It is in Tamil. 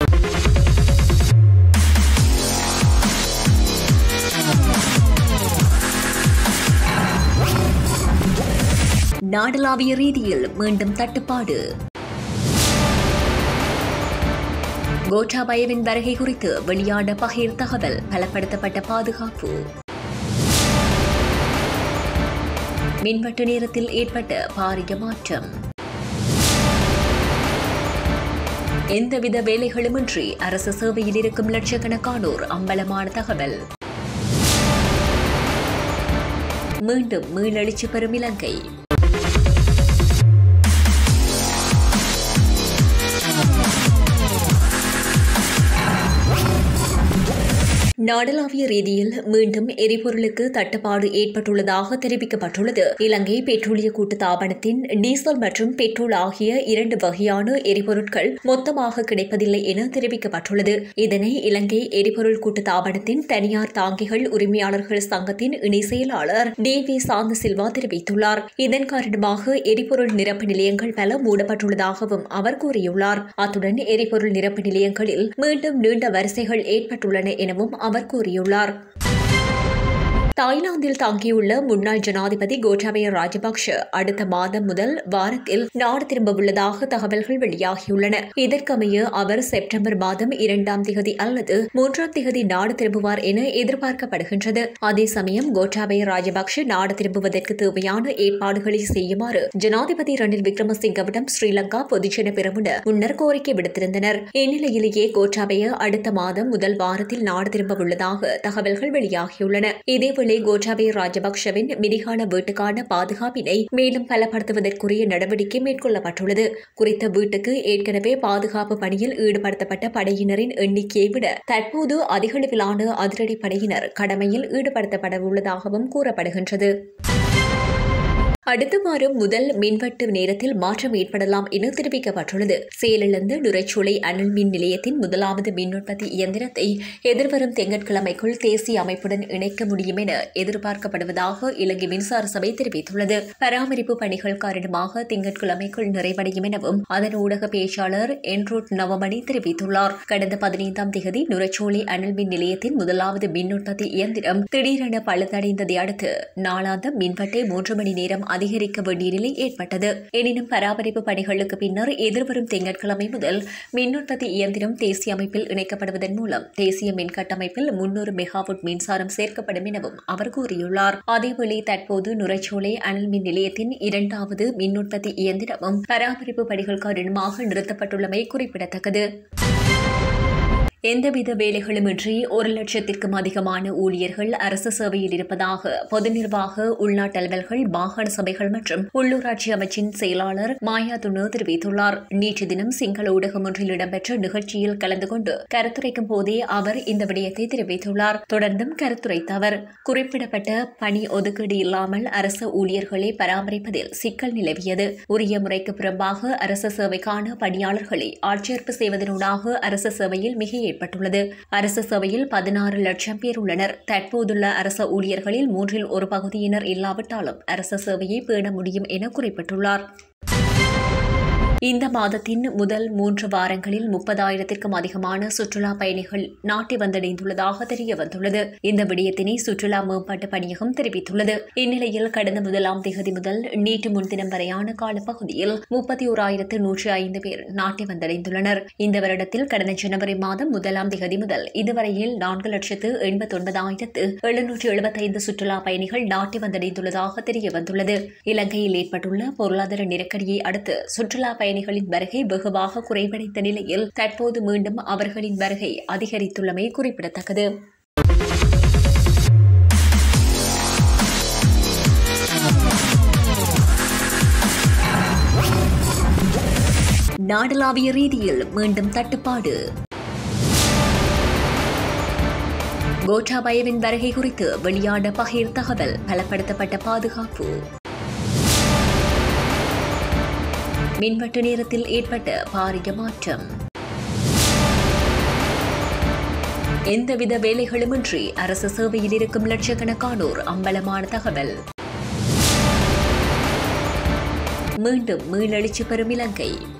நாடளாவிய ரீதியில் மீண்டும் தட்டுப்பாடு கோட்டாபயவின் வருகை குறித்து வெளியான பகிர் தகவல் பலப்படுத்தப்பட்ட பாதுகாப்பு மின்வெட்டு நேரத்தில் ஏற்பட்ட பாரிய மாற்றம் எந்தவித வேலைகளுமின்றி அரசு சேவையில் இருக்கும் லட்சக்கணக்கானோர் அம்பலமான தகவல் மீண்டும் மீளெழுச்சி பெறும் இலங்கை நாடளாவிய ரீதியில் மீண்டும் எரிபொருளுக்கு தட்டுப்பாடு ஏற்பட்டுள்ளதாக தெரிவிக்கப்பட்டுள்ளது இலங்கை பெட்ரோலிய கூட்டு தாபனத்தின் டீசல் மற்றும் பெட்ரோல் ஆகிய இரண்டு வகையான எரிபொருட்கள் மொத்தமாக கிடைப்பதில்லை என தெரிவிக்கப்பட்டுள்ளது இதனை இலங்கை எரிபொருள் கூட்டு தாபனத்தின் தனியார் தாங்கிகள் உரிமையாளர்கள் சங்கத்தின் இணை செயலாளர் டி வி சாந்த சில்வா தெரிவித்துள்ளார் இதன் காரணமாக எரிபொருள் நிரப்பு நிலையங்கள் பல மூடப்பட்டுள்ளதாகவும் அவர் கூறியுள்ளார் அத்துடன் எரிபொருள் நிரப்பு நிலையங்களில் மீண்டும் நீண்ட வரிசைகள் ஏற்பட்டுள்ளன எனவும் அவர் கூறியுள்ளார் தாய்லாந்தில் தங்கியுள்ள முன்னாள் ஜனாதிபதி கோட்டாபய ராஜபக்ஷ அடுத்த மாதம் முதல் வாரத்தில் நாடு திரும்ப உள்ளதாக தகவல்கள் வெளியாகியுள்ளன இதற்கமைய அவர் செப்டம்பர் மாதம் இரண்டாம் திகதி அல்லது மூன்றாம் திகதி நாடு திரும்புவார் என எதிர்பார்க்கப்படுகின்றது அதே சமயம் கோட்டாபய ராஜபக்ஷ நாடு திரும்புவதற்கு தேவையான ஏற்பாடுகளை செய்யுமாறு ஜனாதிபதி ரணில் விக்ரமசிங்கவிடம் ஸ்ரீலங்கா பொதுஜன பெருமுனர் முன்னர் கோரிக்கை விடுத்திருந்தனர் இந்நிலையிலேயே கோட்டாபய அடுத்த மாதம் முதல் வாரத்தில் நாடு திரும்ப உள்ளதாக தகவல்கள் வெளியாகியுள்ளன இதேவேளை இதேவேளை கோட்டாபய ராஜபக்ஷவின் மிரிகான வீட்டுக்கான பாதுகாப்பினை மேலும் பலப்படுத்துவதற்குரிய நடவடிக்கை மேற்கொள்ளப்பட்டுள்ளது குறித்த வீட்டுக்கு ஏற்கனவே பாதுகாப்பு பணியில் ஈடுபடுத்தப்பட்ட படையினரின் எண்ணிக்கையை விட தற்போது அதிகளவிலான அதிரடி படையினர் கடமையில் ஈடுபடுத்தப்பட உள்ளதாகவும் கூறப்படுகின்றது அடுத்த வாரம் முதல் மின்வெட்டு நேரத்தில் மாற்றம் ஏற்படலாம் என தெரிவிக்கப்பட்டுள்ளது சேலிழந்து நுரைச்சோலை அனல் மின் நிலையத்தின் முதலாவது மின் உற்பத்தி இயந்திரத்தை எதிர்வரும் திங்கட்கிழமைக்குள் தேசிய அமைப்புடன் இணைக்க முடியும் என எதிர்பார்க்கப்படுவதாக இலங்கை மின்சார சபை தெரிவித்துள்ளது பராமரிப்பு பணிகள் காரணமாக திங்கட்கிழமைக்குள் நிறைவடையும் எனவும் அதன் ஊடக பேச்சாளர் என்ரூட் நவமணி தெரிவித்துள்ளார் கடந்த பதினைந்தாம் தேதி நுரைச்சோலை அனல் மின் நிலையத்தின் முதலாவது மின் உற்பத்தி இயந்திரம் திடீரென பழுதடைந்ததை அடுத்து நாளாந்தம் மின்வெட்டை மூன்று மணி நேரம் அதிகரிக்க வேண்டிய நிலை ஏற்பட்டது எனினும் பராமரிப்பு பணிகளுக்கு பின்னர் எதிர்வரும் திங்கட்கிழமை முதல் மின் உற்பத்தி இயந்திரம் தேசிய அமைப்பில் இணைக்கப்படுவதன் மூலம் தேசிய மின் கட்டமைப்பில் முன்னூறு மெகாவாட் மின்சாரம் சேர்க்கப்படும் எனவும் அவர் கூறியுள்ளார் அதேவேளை தற்போது நுரைச்சோலை அனல் மின் நிலையத்தின் இரண்டாவது மின் உற்பத்தி இயந்திரமும் பராமரிப்பு பணிகள் காரணமாக நிறுத்தப்பட்டுள்ளமை குறிப்பிடத்தக்கது எந்தவித வேலைகளுமின்றி ஒரு லட்சத்திற்கும் அதிகமான ஊழியர்கள் அரசு சேவையில் இருப்பதாக பொது நிர்வாக உள்நாட்டு அலுவல்கள் மாகாண சபைகள் மற்றும் உள்ளூராட்சி அமைச்சின் செயலாளர் மாயா துணு தெரிவித்துள்ளார் நேற்று தினம் சிங்கள ஊடகம் ஒன்றில் இடம்பெற்ற நிகழ்ச்சியில் கலந்து கொண்டு கருத்துரைக்கும் போதே அவர் இந்த விடயத்தை தெரிவித்துள்ளார் தொடர்ந்தும் கருத்துரைத்த அவர் குறிப்பிடப்பட்ட பணி ஒதுக்கீடு இல்லாமல் அரசு ஊழியர்களை பராமரிப்பதில் சிக்கல் நிலவியது உரிய முறைக்கு புறம்பாக அரசு சேவைக்கான பணியாளர்களை ஆட்சேர்ப்பு செய்வதனூடாக அரசு சேவையில் மிக ஏற்பட்டுள்ளது அரசு சபையில் பதினாறு லட்சம் பேர் உள்ளனர் தற்போதுள்ள அரசு ஊழியர்களில் மூன்றில் ஒரு பகுதியினர் இல்லாவிட்டாலும் அரசு சேவையை பேண முடியும் என குறிப்பிட்டுள்ளார் இந்த மாதத்தின் முதல் மூன்று வாரங்களில் முப்பதாயிரத்திற்கும் அதிகமான சுற்றுலா பயணிகள் நாட்டை வந்தடைந்துள்ளதாக தெரிய வந்துள்ளது இந்த விடயத்தினை சுற்றுலா மேம்பாட்டு பணியகம் தெரிவித்துள்ளது இந்நிலையில் கடந்த முதலாம் தேதி முதல் நேற்று முன்தினம் வரையான காலப்பகுதியில் முப்பத்தி ஓராயிரத்து நூற்றி ஐந்து பேர் நாட்டை வந்தடைந்துள்ளனர் இந்த வருடத்தில் கடந்த ஜனவரி மாதம் முதலாம் தேதி முதல் இதுவரையில் நான்கு லட்சத்து எண்பத்தொன்பதாயிரத்து எழுநூற்று எழுபத்தைந்து சுற்றுலா பயணிகள் நாட்டை வந்தடைந்துள்ளதாக தெரிய வந்துள்ளது இலங்கையில் ஏற்பட்டுள்ள பொருளாதார நெருக்கடியை அடுத்து சுற்றுலா பயணிகளின் வருகை வெகுவாக குறைவடைந்த நிலையில் தற்போது மீண்டும் அவர்களின் வருகை அதிகரித்துள்ளமை குறிப்பிடத்தக்கது நாடளாவிய ரீதியில் மீண்டும் தட்டுப்பாடு கோட்டாபயவின் வருகை குறித்து வெளியான பகிர் தகவல் பலப்படுத்தப்பட்ட பாதுகாப்பு மின்வெட்டு நேரத்தில் ஏற்பட்ட பாரிய மாற்றம் எந்தவித வேலைகளுமின்றி அரசு சேவையில் இருக்கும் லட்சக்கணக்கானோர் அம்பலமான தகவல் மீண்டும் மீளெழுச்சி பெறும் இலங்கை